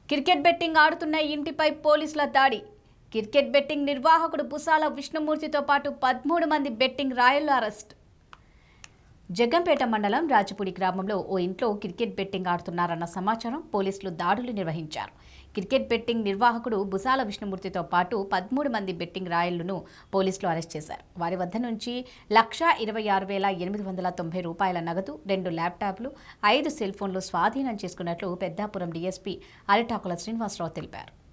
cricket betting ఆడుతున్న ఇంటిపై పోలీసుల దాడి క్రికెట్ బెట్టింగ్ నిర్వాహకుడు బుసాల విష్ణుమూర్తితో పాటు పదమూడు మంది బెట్టింగ్ రాయళ్లు అరెస్ట్ జగ్గంపేట మండలం రాజపూడి గ్రామంలో ఓ ఇంట్లో క్రికెట్ బెట్టింగ్ ఆడుతున్నారన్న సమాచారం పోలీసులు దాడులు నిర్వహించారు క్రికెట్ బెట్టింగ్ నిర్వాహకుడు బుసాల విష్ణుమూర్తితో పాటు పదమూడు మంది బెట్టింగ్ రాయళ్లను పోలీసులు అరెస్ట్ చేశారు వారి వద్ద నుంచి లక్షా ఇరవై ఆరు వేల ఎనిమిది వందల తొంభై రూపాయల నగదు రెండు ల్యాప్టాప్లు ఐదు సెల్ ఫోన్లు స్వాధీనం చేసుకున్నట్లు పెద్దాపురం డీఎస్పీ అరిటాకుల శ్రీనివాసరావు తెలిపారు